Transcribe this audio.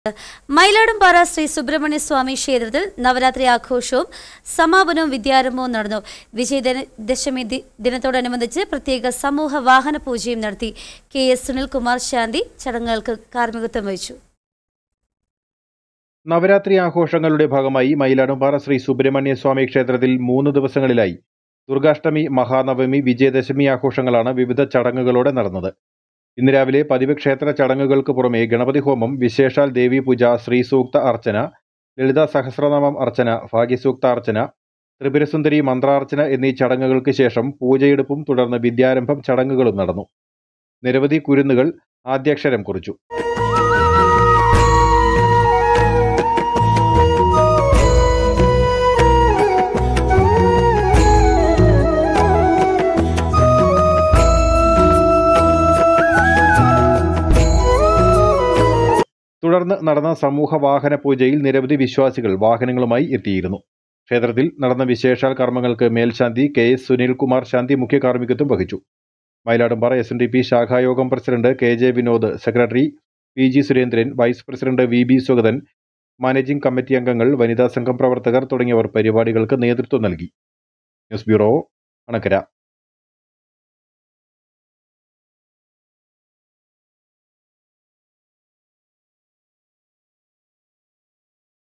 മയിലാടുംപാറ ശ്രീ സുബ്രഹ്മണ്യ സ്വാമി ക്ഷേത്രത്തിൽ നവരാത്രി ആഘോഷവും സമാപനവും വിദ്യാരംഭവും നടന്നു വിജയദശമി ദി- ദിനത്തോടനുബന്ധിച്ച് പ്രത്യേക സമൂഹ വാഹന പൂജയും നടത്തി കെ എസ് സുനിൽകുമാർ ശാന്തി ചടങ്ങുകൾക്ക് കാർമ്മികത്വം വഹിച്ചു നവരാത്രി ആഘോഷങ്ങളുടെ ഭാഗമായി മയിലാടുംപാറ ശ്രീ സുബ്രഹ്മണ്യ സ്വാമി ക്ഷേത്രത്തിൽ മൂന്ന് ദിവസങ്ങളിലായി ദുർഗാഷ്ടമി മഹാനവമി വിജയദശമി ആഘോഷങ്ങളാണ് വിവിധ ചടങ്ങുകളോടെ നടന്നത് ഇന്ന് രാവിലെ പതിവ് ക്ഷേത്ര ചടങ്ങുകൾക്ക് പുറമെ ഗണപതി ഹോമം വിശേഷാൽ ദേവി പൂജ ശ്രീസൂക്ത അർച്ചന ലളിത സഹസ്രനാമം അർച്ചന ഭാഗ്യസൂക്ത അർച്ചന ത്രിപുരസുന്ദരി മന്ത്രാർച്ചന എന്നീ ചടങ്ങുകൾക്ക് ശേഷം പൂജയെടുപ്പും തുടർന്ന് വിദ്യാരംഭം ചടങ്ങുകളും നടന്നു നിരവധി കുരുന്നുകൾ ആദ്യാക്ഷരം കുറിച്ചു തുടർന്ന് നടന്ന സമൂഹ വാഹന പൂജയിൽ നിരവധി വിശ്വാസികൾ വാഹനങ്ങളുമായി എത്തിയിരുന്നു ക്ഷേത്രത്തിൽ നടന്ന വിശേഷാൽ കർമ്മങ്ങൾക്ക് മേൽശാന്തി കെ എസ് സുനിൽകുമാർ ശാന്തി മുഖ്യ കാർമ്മികത്വം വഹിച്ചു Mayiladumpara S N D P ശാഖായോഗം president K J Vinod secretary P G Surendran vice president V B Sugathan managing committee അംഗങ്ങൾ വനിതാ സംഘം പ്രവർത്തകർ തുടങ്ങിയവർ പരിപാടികൾക്ക് നേതൃത്വം നൽകി ന്യൂസ് ബ്യൂറോ അണക്കര